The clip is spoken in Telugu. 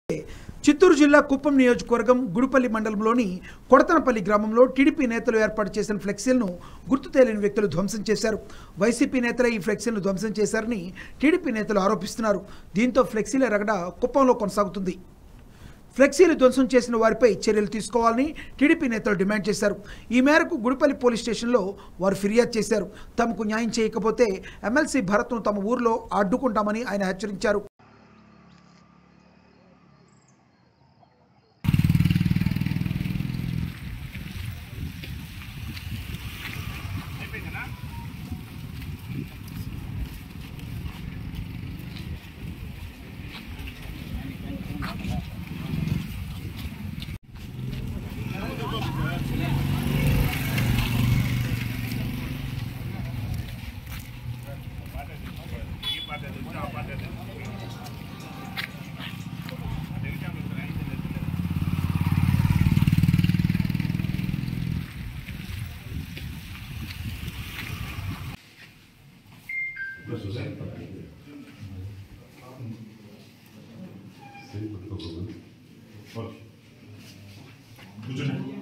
చిత్తూరు జిల్లా కుప్పం నియోజకవర్గం గుడిపల్లి మండలంలోని కొడతనపల్లి గ్రామంలో టీడీపీ నేతలు ఏర్పాటు చేసిన ఫ్లెక్సీలను గుర్తు తెలియని వ్యక్తులు ధ్వంసం చేశారు వైసీపీ నేతలే ఈ ఫ్లెక్సీలను ధ్వంసం చేశారని టీడీపీ నేతలు ఆరోపిస్తున్నారు దీంతో ఫ్లెక్సీల రగడ కుప్పంలో కొనసాగుతుంది ఫ్లెక్సీలు ధ్వంసం చేసిన వారిపై చర్యలు తీసుకోవాలని టీడీపీ నేతలు డిమాండ్ చేశారు ఈ మేరకు గుడిపల్లి పోలీస్ స్టేషన్లో వారు ఫిర్యాదు చేశారు తమకు న్యాయం చేయకపోతే ఎమ్మెల్సీ భరత్ను తమ ఊరిలో అడ్డుకుంటామని ఆయన హెచ్చరించారు కూర్చోండి